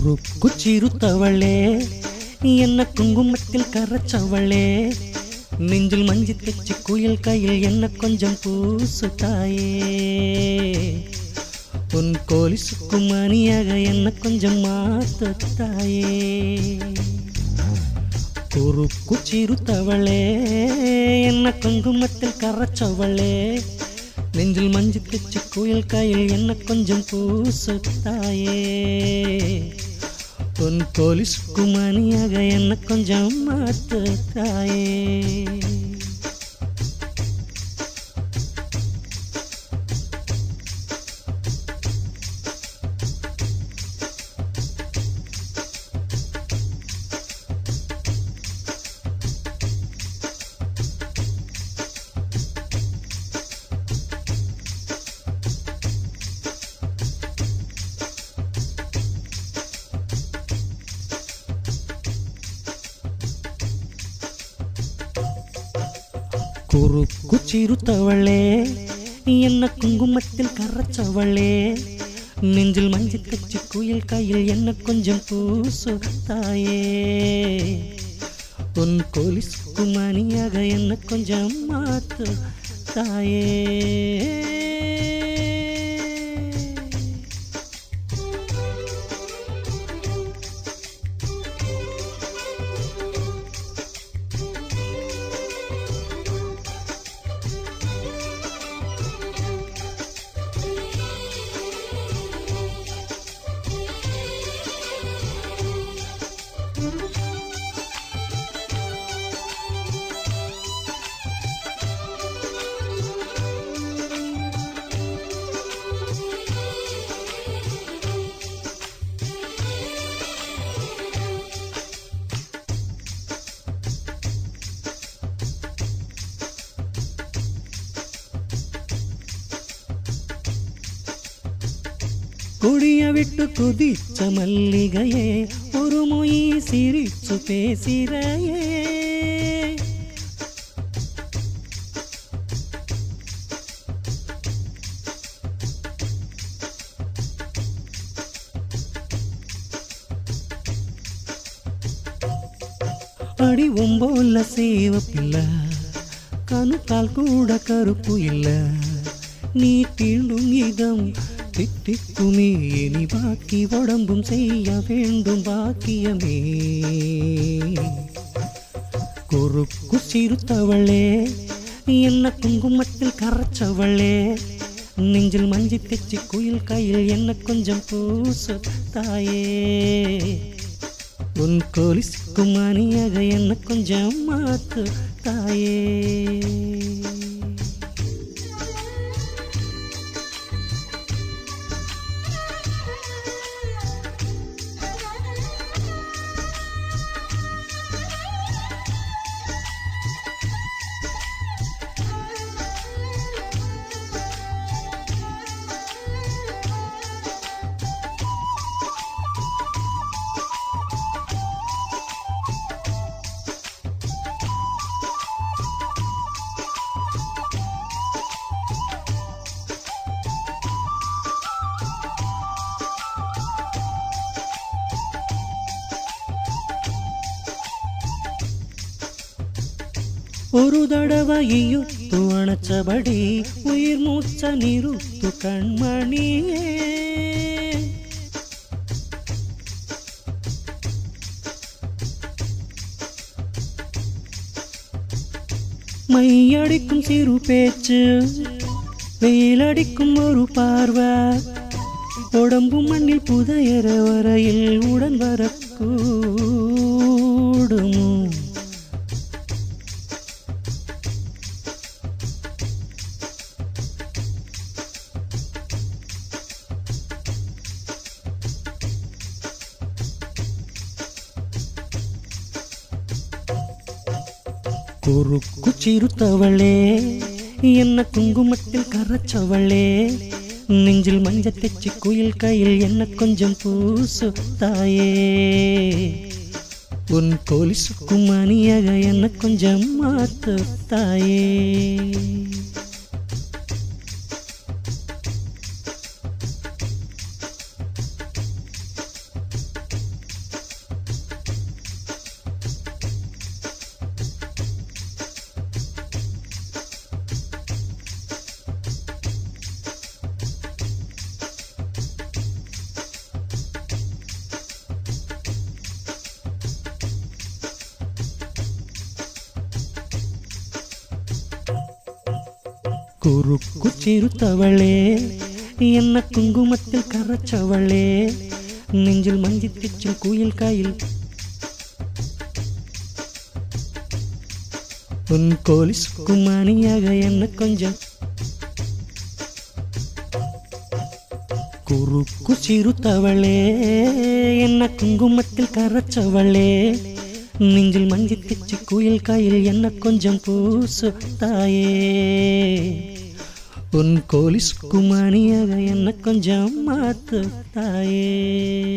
குரு குச்சிருத்தவளே என்ன குங்குமத்தில் கரைச்சவளே நெஞ்சில் மஞ்சி தெச்சி குயில் கையில் என்ன கொஞ்சம் பூசு தாயே உன் கோலிசுக்கு மணியாக என்ன கொஞ்சம் மாத்து தாயே குரு குச்சிருத்தவளே என்ன குங்குமத்தில் கரைச்சவளே நெஞ்சில் மஞ்சு தெச்சி குயில் கையில் என்ன கொஞ்சம் பூசு தாயே உன் போலீஸ்க்கு மணியாக என்ன கொஞ்சம் மாத்து தாயே குரு குச்சிருத்தவளே என்ன குங்குமத்தில் கரைச்சவளே நெஞ்சில் மஞ்சள் கச்சி குயில் கையில் என்ன கொஞ்சம் பூசு தாயே உன் கோலிசுக்கு மணியாக என்ன கொஞ்சம் மாத்து தாயே கொடிய விட்டு குதிச்ச மல்லிகையே ஒரு மொழி சிரிச்சு பேசிறையே அடி ஒம்போல சேவப்பில்ல கணுக்கால் கூட கருப்பு இல்ல நீ தீண்டும் இதம் திட்டிக்குமே இனி பாக்கி உடம்பும் செய்ய வேண்டும் பாக்கியமே குறுக்கு சிறுத்தவளே என்ன குங்குமத்தில் கரைச்சவளே நெஞ்சில் மஞ்சி தெச்சி குயில் கையில் என்ன கொஞ்சம் பூசு தாயே உன் கோலிசுக்கு மணியாக என்ன கொஞ்சம் மாத்து தாயே ஒரு தடவை இயுத்து அணைச்சபடி உயிர் மூச்ச நிறுத்து கண்மணியே மையடிக்கும் சிறு பேச்சு வெயிலடிக்கும் ஒரு பார்வை உடம்பு மண்ணில் புதையற வரையில் உடன் வரக்கூடுமோ குறுக்கு சிறுத்தவளே என்ன குங்குமத்தில் கரைச்சவளே நெஞ்சில் மஞ்ச தெச்சி குயில் கையில் என்ன கொஞ்சம் பூசு தாயே உன் போலீசுக்கு மணியாக என்ன கொஞ்சம் மாத்து தாயே குறுக்கு சிறுத்தவளே என்ன குங்குமத்தில் கரைச்சவளே நெஞ்சில் மஞ்சி திச்சில் குயில் காயில் உன் கோலிஸ் குமானியாக என்ன கொஞ்சம் குறுக்கு சிறுத்தவளே என்ன குங்குமத்தில் கரைச்சவளே நெஞ்சில் மஞ்சி திச்சு குயில் காயில் என்ன கொஞ்சம் பூசு தாயே உன் கோலிஸ் குமானியாக என்ன கொஞ்சம் மாத்து தாயே